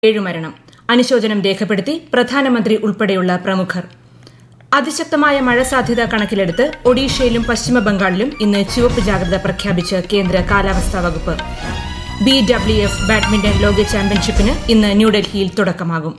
ഏഴ് മരണം അനുശോചനം രേഖപ്പെടുത്തി പ്രധാനമന്ത്രി ഉൾപ്പെടെയുള്ള പ്രമുഖർ അതിശക്തമായ മഴ സാധ്യത കണക്കിലെടുത്ത് ഒഡീഷയിലും പശ്ചിമബംഗാളിലും ഇന്ന് ചുവപ്പ് ജാഗ്രത പ്രഖ്യാപിച്ച് കേന്ദ്ര കാലാവസ്ഥാ വകുപ്പ് ബി ഡബ്ല്യു എഫ് ബാഡ്മിന്റൺ ലോക ചാമ്പ്യൻഷിപ്പിന് ഇന്ന് ന്യൂഡൽഹിയിൽ തുടക്കമാകും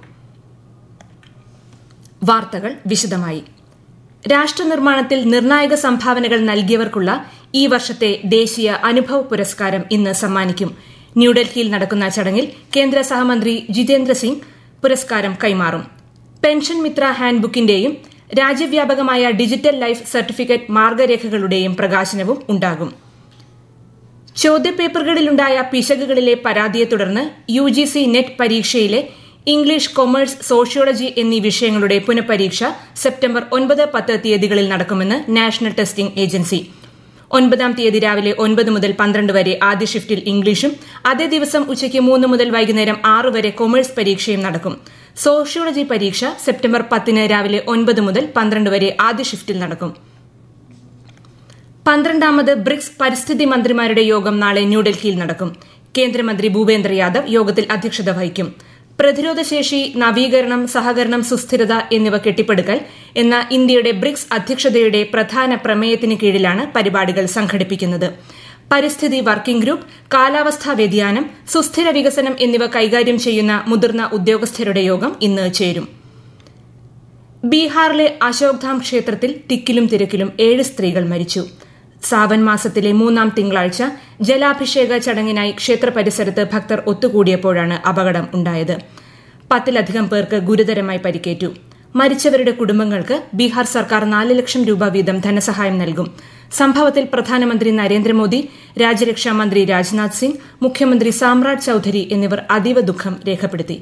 വാർത്തകൾ വിശദമായി രാഷ്ട്രനിർമ്മാണത്തിൽ നിർണായക സംഭാവനകൾ നൽകിയവർക്കുള്ള ഈ വർഷത്തെ ദേശീയ അനുഭവ് പുരസ്കാരം ഇന്ന് സമ്മാനിക്കും ന്യൂഡൽഹിയിൽ നടക്കുന്ന ചടങ്ങിൽ കേന്ദ്ര സഹമന്ത്രി ജിതേന്ദ്ര സിംഗ് പുരസ്കാരം കൈമാറും പെൻഷൻ മിത്ര ഹാൻഡ്ബുക്കിന്റെയും രാജ്യവ്യാപകമായ ഡിജിറ്റൽ ലൈഫ് സർട്ടിഫിക്കറ്റ് മാർഗരേഖകളുടെയും പ്രകാശനവും ഉണ്ടാകും ചോദ്യപേപ്പറുകളിലുണ്ടായ പിശകുകളിലെ പരാതിയെ തുടർന്ന് യു ജി സി നെറ്റ് പരീക്ഷയിലെ ഇംഗ്ലീഷ് കൊമേഴ്സ് സോഷ്യോളജി എന്നീ വിഷയങ്ങളുടെ പുനഃപരീക്ഷ സെപ്റ്റംബർ ഒൻപത് പത്ത് തീയതികളിൽ നടക്കുമെന്ന് നാഷണൽ ടെസ്റ്റിംഗ് ഏജൻസി ഒൻപതാം തീയതി രാവിലെ ഒൻപത് മുതൽ പന്ത്രണ്ട് വരെ ആദ്യ ഷിഫ്റ്റിൽ ഇംഗ്ലീഷും അതേ ദിവസം ഉച്ചയ്ക്ക് മൂന്ന് മുതൽ വൈകുന്നേരം ആറ് വരെ കൊമേഴ്സ് പരീക്ഷയും നടക്കും സോഷ്യോളജി പരീക്ഷ സെപ്റ്റംബർ പത്തിന് രാവിലെ ഒൻപത് മുതൽ പന്ത്രണ്ട് വരെ ആദ്യ ഷിഫ്റ്റിൽ നടക്കും പന്ത്രണ്ടാമത് ബ്രിക്സ് പരിസ്ഥിതി മന്ത്രിമാരുടെ യോഗം നാളെ ന്യൂഡൽഹിയിൽ നടക്കും കേന്ദ്രമന്ത്രി ഭൂപേന്ദ്ര യാദവ് യോഗത്തിൽ അധ്യക്ഷത വഹിക്കും പ്രതിരോധശേഷി നവീകരണം സഹകരണം സുസ്ഥിരത എന്നിവ കെട്ടിപ്പടുക്കൽ എന്ന ഇന്ത്യയുടെ ബ്രിക്സ് അധ്യക്ഷതയുടെ പ്രധാന പ്രമേയത്തിന് കീഴിലാണ് പരിപാടികൾ സംഘടിപ്പിക്കുന്നത് പരിസ്ഥിതി വർക്കിംഗ് ഗ്രൂപ്പ് കാലാവസ്ഥാ വ്യതിയാനം സുസ്ഥിര വികസനം എന്നിവ കൈകാര്യം ചെയ്യുന്ന മുതിർന്ന ഉദ്യോഗസ്ഥരുടെ യോഗം ഇന്ന് ചേരും ബീഹാറിലെ അശോക്ധാം ക്ഷേത്രത്തിൽ തിക്കിലും തിരക്കിലും ഏഴ് സ്ത്രീകൾ മരിച്ചു സാവൻ മാസത്തിലെ മൂന്നാം തിങ്കളാഴ്ച ജലാഭിഷേക ചടങ്ങിനായി ക്ഷേത്ര പരിസരത്ത് ഭക്തർ ഒത്തുകൂടിയപ്പോഴാണ് അപകടം ഉണ്ടായത് പത്തിലധികം പേർക്ക് ഗുരുതരമായി പരിക്കേറ്റു മരിച്ചവരുടെ കുടുംബങ്ങൾക്ക് ബീഹാർ സർക്കാർ നാല് ലക്ഷം രൂപ വീതം ധനസഹായം നൽകും സംഭവത്തിൽ പ്രധാനമന്ത്രി നരേന്ദ്രമോദി രാജ്യരക്ഷാ മന്ത്രി രാജ്നാഥ് സിംഗ് മുഖ്യമന്ത്രി സാമ്രാജ് ചൌധരി എന്നിവർ അതീവ ദുഃഖം രേഖപ്പെടുത്തി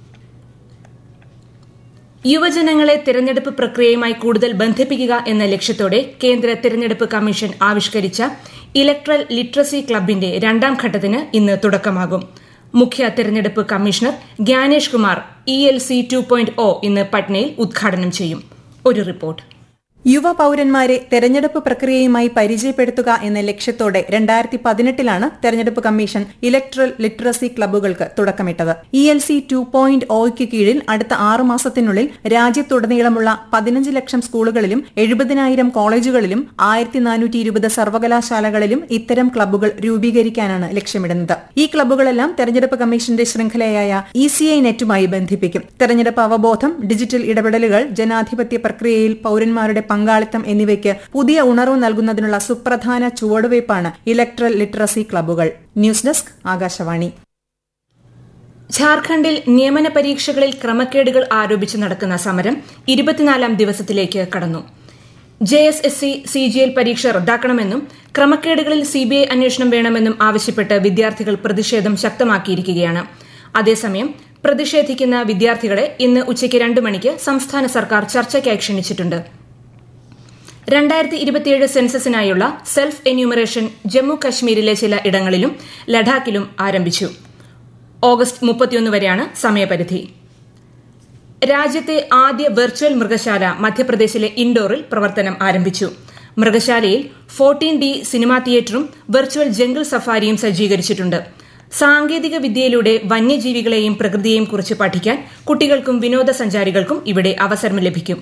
യുവജനങ്ങളെ തെരഞ്ഞെടുപ്പ് പ്രക്രിയയുമായി കൂടുതൽ ബന്ധിപ്പിക്കുക എന്ന ലക്ഷ്യത്തോടെ കേന്ദ്ര തെരഞ്ഞെടുപ്പ് കമ്മീഷൻ ആവിഷ്കരിച്ച ഇലക്ട്രൽ ലിറ്ററസി ക്ലബിന്റെ രണ്ടാം ഘട്ടത്തിന് ഇന്ന് തുടക്കമാകും മുഖ്യ തെരഞ്ഞെടുപ്പ് കമ്മീഷണർ Gyanesh Kumar E L C two point O ഇന്ന് പട്നയിൽ ഉദ്ഘാടനം ചെയ്യും ഒരു റിപ്പോർട്ട് യുവ പൌരന്മാരെ തെരഞ്ഞെടുപ്പ് പ്രക്രിയയുമായി പരിചയപ്പെടുത്തുക എന്ന ലക്ഷ്യത്തോടെ രണ്ടായിരത്തി പതിനെട്ടിലാണ് തെരഞ്ഞെടുപ്പ് കമ്മീഷൻ ഇലക്ട്രൽ ലിറ്ററസി ക്ലബ്ബുകൾക്ക് തുടക്കമിട്ടത് E L C two point ഒയ്ക്ക് കീഴിൽ അടുത്ത ആറു മാസത്തിനുള്ളിൽ രാജ്യത്തുടനീളമുള്ള പതിനഞ്ച് ലക്ഷം സ്കൂളുകളിലും എഴുപതിനായിരം കോളേജുകളിലും ആയിരത്തി നാനൂറ്റി ഇരുപത് സർവകലാശാലകളിലും ഇത്തരം ക്ലബ്ബുകൾ രൂപീകരിക്കാനാണ് ലക്ഷ്യമിടുന്നത് ഈ ക്ലബ്ബുകളെല്ലാം തെരഞ്ഞെടുപ്പ് കമ്മീഷന്റെ ശൃംഖലയായ ഇ സി ഐ നെറ്റുമായി ബന്ധിപ്പിക്കും തെരഞ്ഞെടുപ്പ് അവബോധം ഡിജിറ്റൽ ഇടപെടലുകൾ ജനാധിപത്യ പ്രക്രിയയിൽ പൌരന്മാരുടെ പങ്കാളിത്തം എന്നിവയ്ക്ക് പുതിയ ഉണർവ് നൽകുന്നതിനുള്ള സുപ്രധാന ചുവടുവയ്പ്പാണ് ഇലക്ട്രൽ ലിറ്ററസി ക്ലബ്ബുകൾ ന്യൂസ് ഡെസ്ക് ആകാശവാണി ഝാർഖണ്ഡിൽ നിയമന പരീക്ഷകളിൽ ക്രമക്കേടുകൾ ആരോപിച്ച് നടക്കുന്ന സമരം ഇരുപത്തിനാലാം ദിവസത്തിലേക്ക് കടന്നു J S S C C G L പരീക്ഷ റദ്ദാക്കണമെന്നും ക്രമക്കേടുകളിൽ സിബിഐ അന്വേഷണം വേണമെന്നും ആവശ്യപ്പെട്ട് വിദ്യാർത്ഥികൾ പ്രതിഷേധം ശക്തമാക്കിയിരിക്കുകയാണ് അതേസമയം പ്രതിഷേധിക്കുന്ന വിദ്യാർത്ഥികളെ ഇന്ന് ഉച്ചയ്ക്ക് രണ്ട് മണിക്ക് സംസ്ഥാന സർക്കാർ ചർച്ചയ്ക്കായി ക്ഷണിച്ചിട്ടുണ്ട് രണ്ടായിരത്തി ഇരുപത്തിയേഴ് സെൻസസിനായുള്ള സെൽഫ് എന്യൂമറേഷൻ ജമ്മു കശ്മീരിലെ ചില ഇടങ്ങളിലും ലഡാക്കിലും ആരംഭിച്ചു ഓഗസ്റ്റ് മുപ്പത്തിയൊന്ന് വരെയാണ് സമയപരിധി രാജ്യത്തെ ആദ്യ വെർച്വൽ മൃഗശാല മധ്യപ്രദേശിലെ ഇൻഡോറിൽ പ്രവർത്തനം ആരംഭിച്ചു മൃഗശാലയിൽ ഫോർട്ടീൻ ഡി സിനിമാ തിയേറ്ററും വെർച്വൽ ജംഗിൾ സഫാരിയും സജ്ജീകരിച്ചിട്ടുണ്ട് സാങ്കേതിക വിദ്യയിലൂടെ വന്യജീവികളെയും പ്രകൃതിയെയും കുറിച്ച് പഠിക്കാൻ കുട്ടികൾക്കും വിനോദസഞ്ചാരികൾക്കും ഇവിടെ അവസരം ലഭിക്കും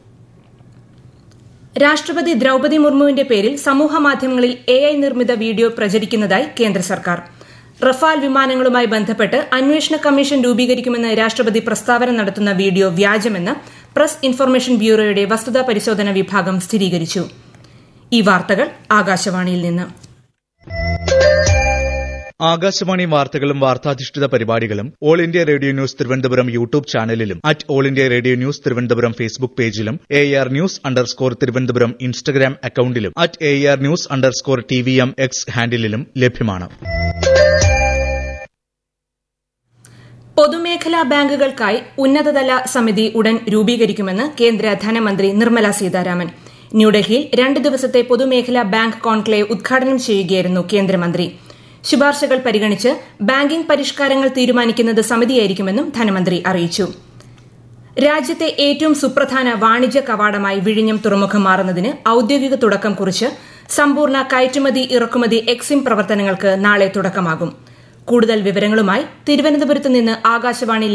രാഷ്ട്രപതി ദ്രൌപതി മുർമുവിന്റെ പേരിൽ സമൂഹമാധ്യമങ്ങളിൽ എ ഐ നിർമ്മിത വീഡിയോ പ്രചരിക്കുന്നതായി കേന്ദ്ര സർക്കാർ റഫാൽ വിമാനങ്ങളുമായി ബന്ധപ്പെട്ട് അന്വേഷണ കമ്മീഷൻ രൂപീകരിക്കുമെന്ന് രാഷ്ട്രപതി പ്രസ്താവന നടത്തുന്ന വീഡിയോ വ്യാജമെന്ന് പ്രസ് ഇൻഫർമേഷൻ ബ്യൂറോയുടെ വസ്തുതാ പരിശോധന വിഭാഗം സ്ഥിരീകരിച്ചു ഈ വാർത്തകൾ ആകാശവാണിയിൽ നിന്ന് ആകാശവാണി വാർത്തകളും വാർത്താധിഷ്ഠിത പരിപാടികളും All India Radio News Thiruvananthapuram YouTube ചാനലിലും at All India Radio News Thiruvananthapuram Facebook പേജിലും A R news underscore Thiruvananthapuram Instagram അക്കൌണ്ടിലും at A R news underscore T V M X ഹാൻഡിലും ലഭ്യമാണ് പൊതുമേഖലാ ബാങ്കുകൾക്കായി ഉന്നതതല സമിതി ഉടൻ രൂപീകരിക്കുമെന്ന് കേന്ദ്ര ധനമന്ത്രി നിർമ്മല സീതാരാമൻ ന്യൂഡൽഹിയിൽ രണ്ട് ദിവസത്തെ പൊതുമേഖലാ ബാങ്ക് കോൺക്ലേവ് ഉദ്ഘാടനം ചെയ്യുകയായിരുന്നു കേന്ദ്രമന്ത്രി ശുപാർശകൾ പരിഗണിച്ച് ബാങ്കിംഗ് പരിഷ്കാരങ്ങൾ തീരുമാനിക്കുന്നത് സമിതിയായിരിക്കുമെന്നും ധനമന്ത്രി അറിയിച്ചു രാജ്യത്തെ ഏറ്റവും സുപ്രധാന വാണിജ്യ കവാടമായി വിഴിഞ്ഞം തുറമുഖം മാറുന്നതിന് ഔദ്യോഗിക തുടക്കം കുറിച്ച് സമ്പൂർണ്ണ കയറ്റുമതി ഇറക്കുമതി എക്സിം പ്രവർത്തനങ്ങൾക്ക് നാളെ തുടക്കമാകും കൂടുതൽ വിവരങ്ങളുമായി തിരുവനന്തപുരത്ത് നിന്ന് ആകാശവാണി